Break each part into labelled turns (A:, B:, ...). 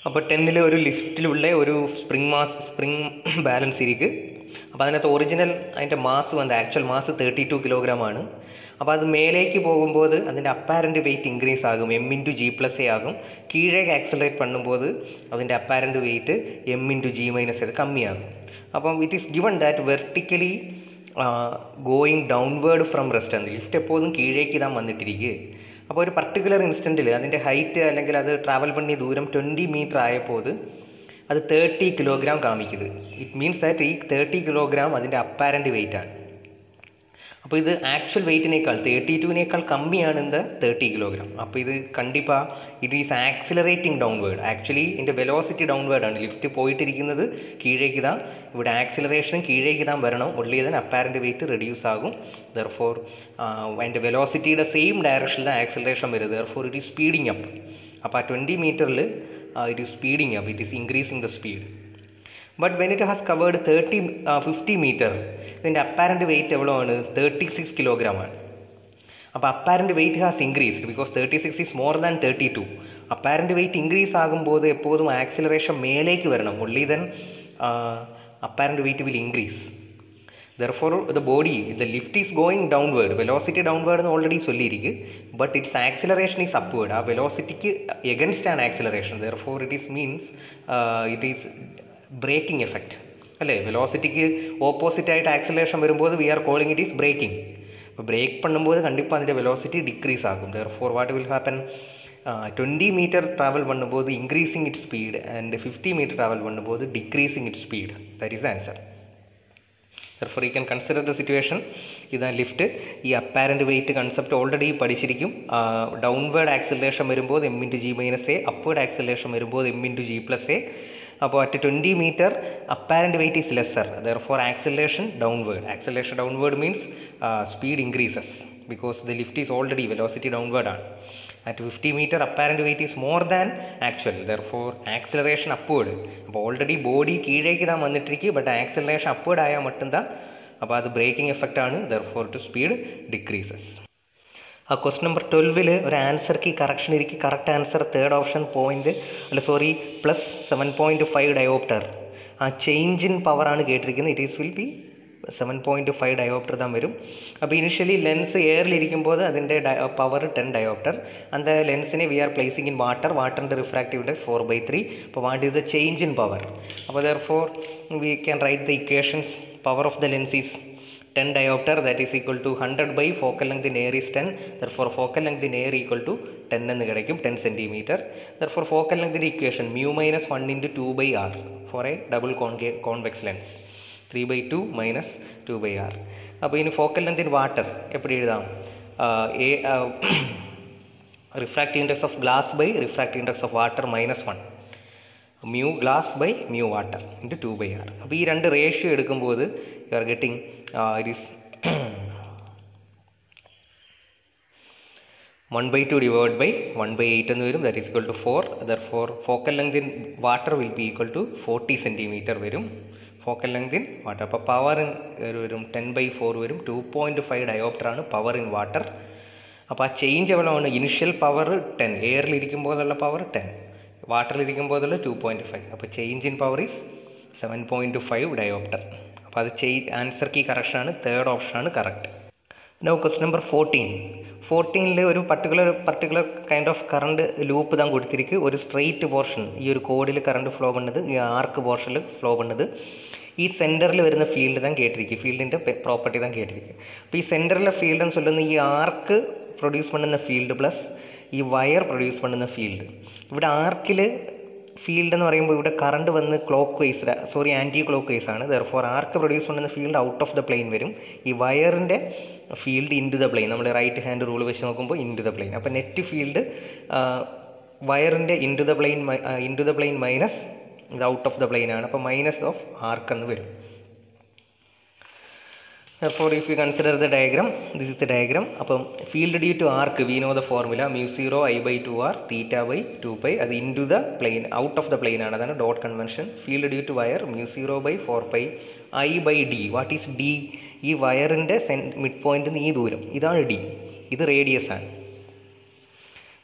A: അപ്പോൾ ടെന്നിൽ ഒരു ലിഫ്റ്റിലുള്ള ഒരു സ്പ്രിംഗ് മാസ് സ്പ്രിംഗ് ബാലൻസ് ഇരിക്ക് അപ്പോൾ അതിനകത്ത് ഒറിജിനൽ അതിൻ്റെ മാസ് വന്ന് actual mass thirty two kilogram ആണ് അപ്പോൾ അത് മേലേക്ക് പോകുമ്പോൾ അതിൻ്റെ അപ്പാരൻറ്റ് വെയിറ്റ് ഇൻക്രീസ് ആകും M into G plus A ആകും കീഴേക്ക് ആക്സലറേറ്റ് பண்ணுമ്പോൾ അതിൻ്റെ apparent weight M into G minus അത് കമ്മിയാകും അപ്പം it is given that vertically going downward from rest ആണ് ലിഫ്റ്റ് എപ്പോഴും കീഴേക്ക് ഇതാ വന്നിട്ടിരിക്കുക അപ്പോൾ ഒരു പർട്ടിക്കുലർ ഇൻസ്റ്റൻറ്റിൽ അതിൻ്റെ ഹൈറ്റ് അല്ലെങ്കിൽ അത് ട്രാവൽ പണിയ ദൂരം ട്വൻറ്റി മീറ്റർ ആയപ്പോൾ അത് തേർട്ടി കിലോഗ്രാം കാമിക്കുന്നത് ഇറ്റ് മീൻസ് ദാറ്റ് ഈ തേർട്ടി കിലോഗ്രാം അതിൻ്റെ അപ്പാരൻറ്റ് വെയിറ്റ് ആണ് അപ്പോൾ ഇത് ആക്ച്വൽ വെയിറ്റിനേക്കാൾ തേർട്ടി ടുവിനേക്കാൾ കമ്മിയാണ് ഇത് തേർട്ടി കിലോഗ്രാം അപ്പോൾ ഇത് കണ്ടിപ്പാ it is accelerating downward actually ഇതിൻ്റെ വെലോസിറ്റി ഡൗൺവേർഡ് ആണ് ലിഫ്റ്റ് പോയിട്ടിരിക്കുന്നത് കീഴേക്ക് ഇതാ ഇവിടെ ആക്സിലറേഷൻ കീഴേക്ക് ഇതാ വരണം ഒള്ളി ഇതിന് അപ്പാരൻറ്റ് വെയിറ്റ് റെഡ്യൂസ് ആകും ദർഫോർ അതിൻ്റെ വെലോസിറ്റിയുടെ സെയിം ഡയറക്ഷനിൽ ആക്സിലറേഷൻ വരും therefore it is speeding up അപ്പോൾ ആ ട്വൻറ്റി മീറ്ററിൽ it is speeding up it is increasing the speed but when it has covered thirty fifty metre ഇതിൻ്റെ അപ്പാരൻറ്റ് വെയിറ്റ് എவ்வளോ ആണ് തേർട്ടി സിക്സ് കിലോഗ്രാം ആണ് അപ്പോൾ apparent weight has increased because thirty six is more than thirty two apparent weight increase ആകുമ്പോൾ എപ്പോഴും acceleration മേലേക്ക് വരണം only then apparent weight will increase therefore the body the lift is going downward velocity downward എന്ന് already ചൊല്ലിയിരിക്കും but its acceleration is upward ആ വെലോസിറ്റിക്ക് against ആണ് acceleration therefore it is means it is braking effect അല്ലേ വെലോസിറ്റിക്ക് opposite ആയിട്ട് acceleration വരുമ്പോൾ we are calling it is breaking അപ്പോൾ ബ്രേക്ക് பண்ணும்போது கண்டிப்பாக അതിൻ്റെ വെലോസിറ്റി ഡിക്രീസ് ആകും therefore what will happen twenty metre travel பண்ணும்போது increasing it speed and fifty metre travel பண்ணும்போது decreasing it speed that is answer therefore you can consider the situation ഇതാ lift ഈ apparent weight concept already പഠിച്ചിരിക്കും downward acceleration വരുമ്പോൾ M into G minus A upward acceleration വരുമ്പോൾ M into G plus A അപ്പോൾ at twenty metre apparent weight is lesser there therefore acceleration downward acceleration downward means speed increases because the lift is already velocity downward ആണ് at fifty metre apparent weight is more than actual therefore acceleration upward അപ്പോൾ already body കീഴേക്ക് താൻ വന്നിട്ടിരിക്കും but acceleration upward ആയാൽ മട്ടും അപ്പോൾ അത് braking effect ആണ് therefore to speed decreases ആ ക്വസ്റ്റ് നമ്പർ ട്വൽവിൽ ഒരു ആൻസർക്ക് കറക്ഷൻ ഇരിക്കും correct answer third option point അല്ല sorry plus seven point five dioptre ആ ചേഞ്ച് ഇൻ പവറാണ് കേട്ടിരിക്കുന്നത് it is will be seven point five dioptre താൻ വരും അപ്പോൾ ഇനിഷ്യലി ലെൻസ് എയറിലിരിക്കുമ്പോൾ അതിൻ്റെ പവർ ടെൻ ഡയോപ്റ്റർ അന്ത ലെൻസിനെ we are placing in water വാട്ടറിൻ്റെ refractive index four by three അപ്പോൾ what is the change in power അപ്പോൾ therefore we can write the equations power of the lens is 10 diopter that is equal to 100 by focal length in air is 10 therefore focal length in air equal to 10 എന്ന് കിടക്കും 10 centimeter therefore focal length equation mu minus 1 into 2 by r for a double convex lens 3 by 2 minus 2 by r അപ്പോൾ ഇനി focal length in water എപ്പടി എഴുതാം a refractive index of glass by refractive index of water minus one mu glass by mu water into two by R അപ്പോൾ ഈ രണ്ട് ratio എടുക്കുമ്പോൾ you are getting it is one by two divide by one by eight എന്ന് വരും that is equal to four therefore focal length in water will be equal to forty centimetre വരും focal length in water അപ്പോൾ power in വരും ten by four വരും two point five ഡയോപ്റ്ററാണ് power in water അപ്പോൾ ആ change എவ்வளோയാണ് initial power ten എയറിലിരിക്കുമ്പോഴുള്ള power ten വാട്ടറിലിരിക്കുമ്പോഴുള്ള ടു പോയിൻറ്റ് ഫൈവ് അപ്പോൾ change in power is seven point five dioptre അപ്പോൾ അത് ചേഞ്ച് ആൻസർ കീ കറക്ഷനാണ് തേർഡ് ഓപ്ഷനാണ് correct no question number fourteen ഫോർട്ടീനിൽ ഒരു particular particular kind of current loop താൻ കൊടുത്തിരിക്കും ഒരു സ്ട്രെയിറ്റ് പോർഷൻ ഈ ഒരു കോഡിൽ കറണ്ട് ഫ്ലോ പണ്ണത് ഈ ആർക്ക് പോർഷനിൽ ഫ്ലോ പണ്ണത് ഈ സെൻറ്ററിൽ വരുന്ന ഫീൽഡ് താൻ കേട്ടിരിക്കും ഫീൽഡിൻ്റെ പ്രോപ്പർട്ടി താൻ കേട്ടിരിക്കും അപ്പോൾ ഈ സെൻറ്ററിലെ ഫീൽഡ് എന്ന് ചൊല്ലുന്ന ഈ ആർക്ക് പ്രൊഡ്യൂസ് പണ്ണുന്ന ഫീൽഡ് പ്ലസ് ഈ വയർ പ്രൊഡ്യൂസ് പണ്ണുന്ന ഫീൽഡ് ഇവിടെ ആർക്കിൽ ഫീൽഡ് എന്ന് പറയുമ്പോൾ ഇവിടെ കറണ്ട് വന്ന് clockwise sorry anticlockwise ആണ് ദർഫോർ ആർക്ക് പ്രൊഡ്യൂസ് ചെയ്യുന്ന field out of the plane വരും ഈ വയറിൻ്റെ field into the plane നമ്മൾ റൈറ്റ് ഹാൻഡ് റൂൾ വെച്ച് നോക്കുമ്പോൾ ഇൻ ടു ദ പ്ലെയിൻ അപ്പോൾ നെറ്റ് ഫീൽഡ് വയറിൻ്റെ into the plane into the plane minus ഇത് ഔട്ട് ഓഫ് ദ പ്ലെയിൻ ആണ് അപ്പോൾ മൈനസ് ഓഫ് ആർക്ക് എന്ന് വരും therefore if you consider the diagram this is the diagram അപ്പം field due to arc we know the formula mu zero I by two R theta by two pi അത് into the plane out of the plane ആണ് അതാണ് dot convention field due to wire mu zero by four pi I by D what is D ഈ വയറിൻ്റെ Sen mid പോയിൻറ്റിൽ നിന്ന് ഈ ദൂരം ഇതാണ് D ഇത് റേഡിയസ് ആണ്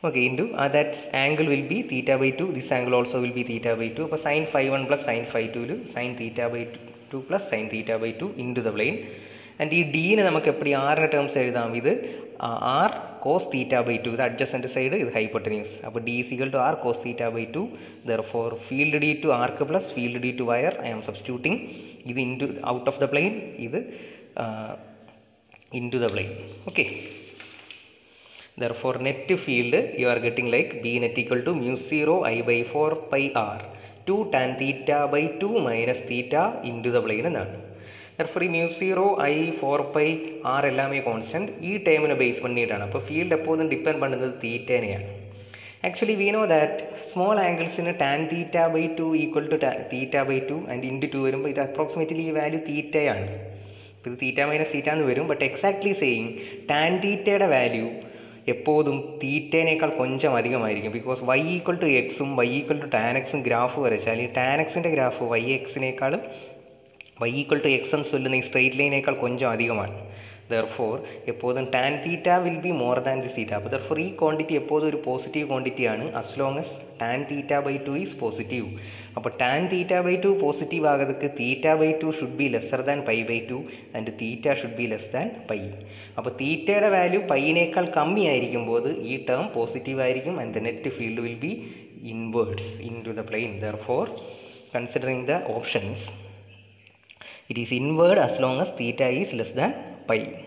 A: okay into that angle will be theta by two this angle also will be theta by two അപ്പോൾ sine phi one plus sine phi ടുവിൽ sine theta by two plus sine theta by two into the plane and ഈ ഡീനെ നമുക്ക് എപ്പോഴും ആറിൻ്റെ terms എഴുതാം ഇത് R cos theta by two ഇത് അഡ്ജസ്റ്റൻ്റ് സൈഡ് ഇത് ഹൈപ്പോട്ടനീസ് അപ്പോൾ ഡി സികൾ two R cos theta by two there for field due to arc plus field due to wire I am substituting ഇത് into out of the plane ഇത് into the plane okay therefore net field you are getting like b net equal to mu 0 i by 4 pi r 2 tan theta by 2 minus theta into the plane എന്നാണ് therefore ഈ mu 0 i 4 pi r എല്ലാമേ constant ഈ ടേമിനെ base பண்ணிയിട്ടാണ് അപ്പോൾ field എപ്പോഴും depend பண்ணுന്നത് തീറ്റേനെയാണ് actually we know that small ആംഗിൾസിന് tan theta by two equal to theta by two and into two വരുമ്പോൾ ഇത് അപ്രോക്സിമേറ്റ്ലി ഈ വാല്യൂ തീറ്റയാണ് ഇത് തീറ്റ മൈനസ് തീറ്റ എന്ന് വരും ബട്ട് എക്സാക്ട്ലി സെയിങ് ടാൻ തീറ്റയുടെ വാല്യൂ എപ്പോഴും തീറ്റേനേക്കാൾ കൊഞ്ചം അധികമായിരിക്കും ബിക്കോസ് വൈ ഈക്വൽ ടു എക്സും വൈ ഈക്വൽ ടു ടാൻ എക്സും ഗ്രാഫ് വരച്ചാൽ ഈ ടാൻ എക്സിൻ്റെ ഗ്രാഫ് വൈ എക്സിനേക്കാളും വൈ ഈക്വൽ ടു എക്സ് എന്ന് ചൊല്ലുന്ന ഈ സ്ട്രെയിറ്റ് ലൈനേക്കാൾ കൊഞ്ചം അധികമാണ് ദർഫോർ എപ്പോഴും tan theta will be more than this theta അപ്പോൾ ദർഫോർ ഈ ക്വാണ്ടിറ്റി എപ്പോഴും ഒരു പോസിറ്റീവ് ക്വാണ്ടിറ്റിയാണ് as long as tan theta by two is positive അപ്പോൾ tan theta by two positive ആകതൊക്കെ theta by two should be lesser than pi by two and theta should be less than pi അപ്പോൾ തീറ്റയുടെ value പൈനേക്കാൾ കമ്മി ആയിരിക്കുമ്പോൾ ഈ term positive ആയിരിക്കും and the net field will be inwards into the plane therefore considering the options it is inward as long as theta is less than pi